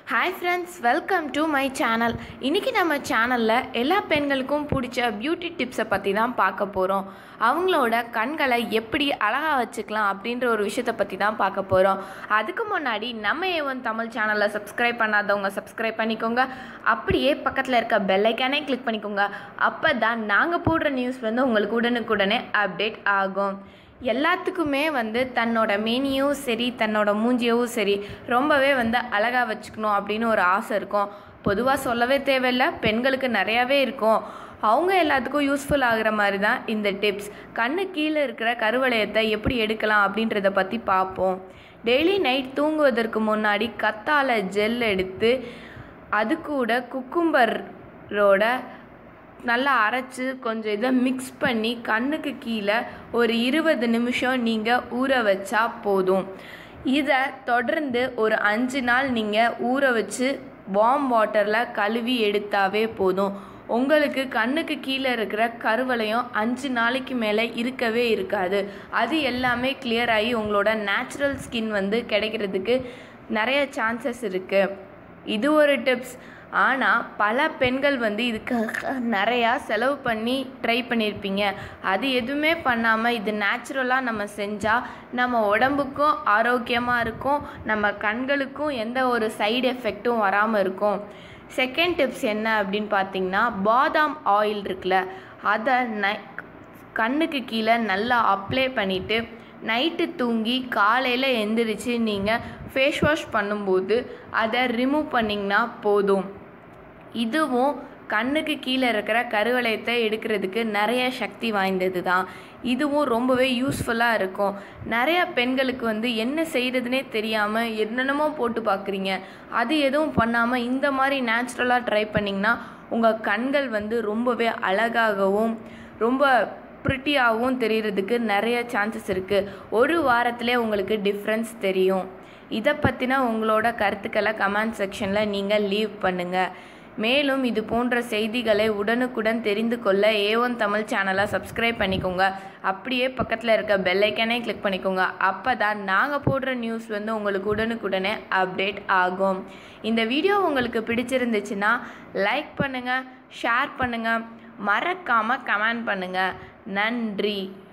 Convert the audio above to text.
hi friends welcome to my channel இன்றைக்கி நம்ம சேனலில் எல்லா பெண்களுக்கும் பிடிச்ச பியூட்டி டிப்ஸை பற்றி தான் பார்க்க போகிறோம் அவங்களோட கண்களை எப்படி அழகாக வச்சுக்கலாம் அப்படின்ற ஒரு விஷயத்தை பற்றி தான் பார்க்க போகிறோம் அதுக்கு முன்னாடி நம்ம ஏவன் தமிழ் சேனலை சப்ஸ்கிரைப் பண்ணாதவங்க சப்ஸ்கிரைப் பண்ணிக்கோங்க அப்படியே பக்கத்தில் இருக்க பெல்லைக்கானே கிளிக் பண்ணிக்கோங்க அப்போ தான் நாங்கள் போடுற நியூஸ் வந்து உங்களுக்கு உடனுக்குடனே அப்டேட் ஆகும் எல்லாத்துக்குமே வந்து தன்னோட மேனியும் சரி தன்னோட மூஞ்சியவும் சரி ரொம்பவே வந்து அழகாக வச்சுக்கணும் அப்படின்னு ஒரு ஆசை இருக்கும் பொதுவாக சொல்லவே தேவையில்லை பெண்களுக்கு நிறையாவே இருக்கும் அவங்க எல்லாத்துக்கும் யூஸ்ஃபுல் ஆகுற மாதிரி தான் இந்த டிப்ஸ் கண்ணு கீழே இருக்கிற கருவளையத்தை எப்படி எடுக்கலாம் அப்படின்றத பற்றி பார்ப்போம் டெய்லி நைட் தூங்குவதற்கு முன்னாடி கத்தாழை ஜெல் எடுத்து அது கூட குக்கும்பரோட நல்லா அரைச்சி கொஞ்சம் இதை மிக்ஸ் பண்ணி கண்ணுக்கு கீழே ஒரு இருபது நிமிஷம் நீங்கள் ஊற வச்சா போதும் இதை தொடர்ந்து ஒரு அஞ்சு நாள் நீங்கள் ஊற வச்சு வார்ம் வாட்டரில் கழுவி எடுத்தாவே போதும் உங்களுக்கு கண்ணுக்கு கீழே இருக்கிற கருவளையம் அஞ்சு நாளைக்கு மேலே இருக்கவே இருக்காது அது எல்லாமே கிளியர் ஆகி உங்களோட நேச்சுரல் ஸ்கின் வந்து கிடைக்கிறதுக்கு நிறைய சான்சஸ் இருக்குது இது ஒரு டிப்ஸ் ஆனால் பல பெண்கள் வந்து இதுக்காக நிறையா செலவு பண்ணி ட்ரை பண்ணியிருப்பீங்க அது எதுவுமே பண்ணாமல் இது நேச்சுரலாக நம்ம செஞ்சால் நம்ம உடம்புக்கும் ஆரோக்கியமாக இருக்கும் நம்ம கண்களுக்கும் எந்த ஒரு சைடு எஃபெக்ட்டும் வராமல் இருக்கும் செகண்ட் டிப்ஸ் என்ன அப்படின்னு பார்த்தீங்கன்னா பாதாம் ஆயில் இருக்குல்ல அதை நை கண்ணுக்கு கீழே நல்லா அப்ளை பண்ணிவிட்டு நைட்டு தூங்கி காலையில் எந்திரிச்சு நீங்கள் ஃபேஸ் வாஷ் பண்ணும்போது அதை ரிமூவ் பண்ணிங்கன்னா போதும் இதுவும் கண்ணுக்கு கீழே இருக்கிற கருவளையத்தை எடுக்கிறதுக்கு நிறைய சக்தி வாய்ந்தது தான் இதுவும் ரொம்பவே யூஸ்ஃபுல்லாக இருக்கும் நிறைய பெண்களுக்கு வந்து என்ன செய்கிறதுனே தெரியாமல் என்னென்னமோ போட்டு பார்க்குறீங்க அது எதுவும் பண்ணாமல் இந்த மாதிரி நேச்சுரலாக ட்ரை பண்ணிங்கன்னா உங்கள் கண்கள் வந்து ரொம்பவே அழகாகவும் ரொம்ப ப்ரிட்டியாகவும் தெரியறதுக்கு நிறைய சான்சஸ் இருக்குது ஒரு வாரத்திலே உங்களுக்கு டிஃப்ரென்ஸ் தெரியும் இதை பற்றின உங்களோட கருத்துக்களை கமெண்ட் செக்ஷனில் நீங்கள் லீவ் பண்ணுங்கள் மேலும் இது போன்ற செய்திகளை உடனுக்குடன் தெரிந்து கொள்ள ஏவன் தமிழ் சேனலை சப்ஸ்கிரைப் பண்ணிக்கோங்க அப்படியே பக்கத்தில் இருக்க பெல்லைக்கனே கிளிக் பண்ணிக்கோங்க அப்போ தான் நாங்கள் போடுற நியூஸ் வந்து உங்களுக்கு உடனுக்குடனே அப்டேட் ஆகும் இந்த வீடியோ உங்களுக்கு பிடிச்சிருந்துச்சுன்னா லைக் பண்ணுங்கள் ஷேர் பண்ணுங்கள் மறக்காமல் கமெண்ட் பண்ணுங்கள் நன்றி